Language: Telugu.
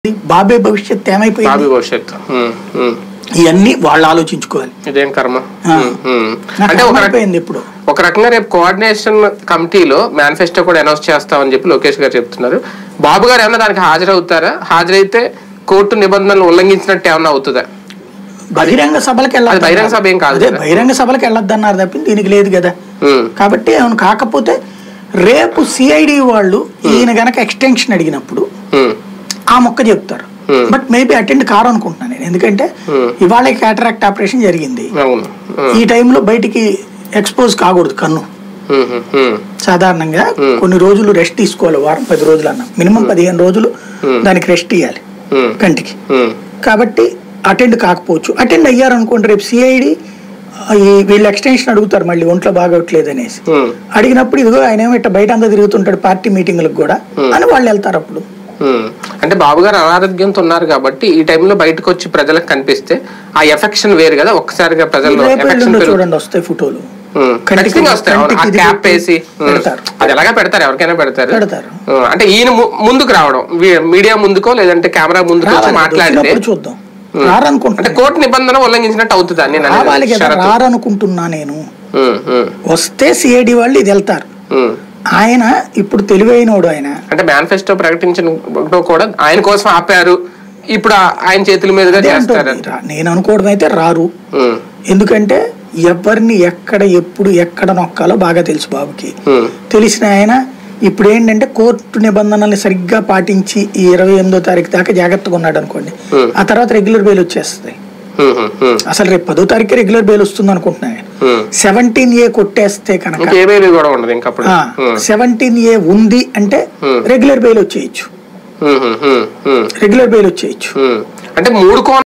బాబే భవిష్యత్ ఏమైపోయింది బాబీ భవిష్యత్తు ఉమ్, ఉమ్. ఇవన్నీ వాళ్ళు ఆలోచించుకోవాలి ఇదేం కర్మ ఆ. ఉమ్, ఉమ్. నాకు అంటే ఒక రక- అర్థమైపోయింది ఇప్పుడు ఒక రకంగా రేపు కోఆర్డినేషన్ కమిటీలో మేనిఫెస్టో కూడా అనౌన్స్ చేస్తామని చెప్పి లోకేష్ గారు చెప్తున్నారు బాబు గారు ఏమన్నా దానికి హాజరవుతారా హాజరైతే కోర్టు నిబంధనలు ఉల్లంఘించినట్టు ఏమన్నా అవుతుందా బహిరంగ సభలకు అది బహిరంగ సభ ఏం కాదు అదే కదా. బహిరంగ సభలకు వెళ్ళొద్దన్నారు తప్పింది దీనికి లేదు కదా ఉమ్, కాబట్టి అవును కాకపోతే రేపు సిఐడి వాళ్ళు ఈయన గనక ఎక్స్టెన్షన్ అడిగినప్పుడు ఉమ్, ఆ మొక్క చెప్తారు Hmm. బట్ మేబీ అటెండ్ కారు అనుకుంటున్నాను నేను ఎందుకంటే Hmm. ఇవాళ క్యాటరాక్ట్ ఆపరేషన్ జరిగింది అవును ఉమ్, ఈ టైంలో బయటికి ఎక్స్పోజ్ కాకూడదు కన్ను ఉమ్, ఉమ్, ఉమ్, సాధారణంగా కొన్ని రోజులు రెస్ట్ తీసుకోవాలి వారం పది రోజులు అన్న మినిమం పదిహేను రోజులు దానికి రెస్ట్ ఇవ్వాలి ఉమ్, కంటికి ఉమ్, కాబట్టి అటెండ్ కాకపోవచ్చు అటెండ్ అయ్యారు అనుకోండి రేపు సిఐడి వీళ్ళు ఎక్స్టెన్షన్ అడుగుతారు మళ్ళీ ఒంట్లో బాగోట్లేదు అనేసి ఉమ్, అడిగినప్పుడు ఇదిగో ఆయన ఏమో ఇట్లా బయట అంతా తిరుగుతుంటాడు పార్టీ మీటింగ్లకు కూడా అని వాళ్ళు వెళ్తారు అప్పుడు ఉమ్. అంటే బాబు గారు అనారోగ్యంతో ఉన్నారు కాబట్టి ఈ టైంలో బయటకు వచ్చి ప్రజలకు కనిపిస్తే ఆ ఎఫెక్షన్ వేరు కదా ఒక్కసారిగా ప్రజల్లో రేపు ఎఫెక్షన్ ఎల్లుండో పెరుగు చూడండి వస్తాయి ఫోటోలు ఉమ్, కంటికి- ఖచ్చితంగా వస్తాయి అవును. ఆ కంటికి ఇది క్యాప్ పెట్టి వేసి ఉమ్, పెడతారు. అది ఎలాగా పెడతారు ఎవరికైనా పెడతారు పెడతారు. ఉమ్, అంటే ఈయన ము- ముందుకు రావడం వీ- మీడియా ముందుకో లేదంటే కెమెరా ముందుకు వచ్చి రావాలి మాట్లాడితే వచ్చినప్పుడు చూద్దాం అంటే రారనుకుంటున్నా కోర్టు నిబంధన ఉల్లంఘించినట్టు అవుతుందా నేను అనేది రావాలి కదా షరతు. రారనుకుంటున్నా నేను ఉమ్, ఉమ్, వస్తే సిఐడి వాళ్ళు ఇది వెళ్తారు ఉమ్. ఆయన ఇప్పుడు తెలివైనోడు ఆయన అంటే మేనిఫెస్టో ప్రకటించిన కూడా ఆయన కోసం ఆపారు ఇప్పుడు ఆ- ఆయన చేతుల మీదుగా అదే చేస్తారు అంటుంది. రా- నేను అనుకోవడం అయితే రారు ఉమ్, ఎందుకంటే ఎవరిని ఎక్కడ ఎప్పుడు ఎక్కడ నొక్కాలో బాగా తెలుసు బాబుకి ఉమ్, తెలిసిన ఆయన ఇప్పుడు ఏంటంటే కోర్టు నిబంధనల్ని సరిగ్గా పాటించి ఈ ఇరవై ఎనిమిదో తారీఖు దాకా జాగ్రత్తగా ఉన్నాడు అనుకోండి Hmm. ఆ తర్వాత రెగ్యులర్ బెయిల్ వచ్చేస్తుంది ఉమ్, ఉమ్, ఉమ్, అసలు రేపు పదో తారీఖు రెగ్యులర్ బెయిల్ వస్తుంది అనుకుంటున్నాను నేను ఉమ్. సెవెంటీన్ ఏ కొట్టేస్తే కనుక ఇంకా ఏ బేబీ కూడా ఉండదు ఇంకా అప్పుడు ఉమ్, సెవెంటీన్ ఏ ఉంది అంటే Hmm. రెగ్యులర్ బెయిల్ వచ్చేయచ్చు ఉమ్, ఉమ్, ఉమ్, ఉమ్, రెగ్యులర్ బెయిల్ వచ్చేయచ్చు ఉమ్. అంటే మూడు కోణాలు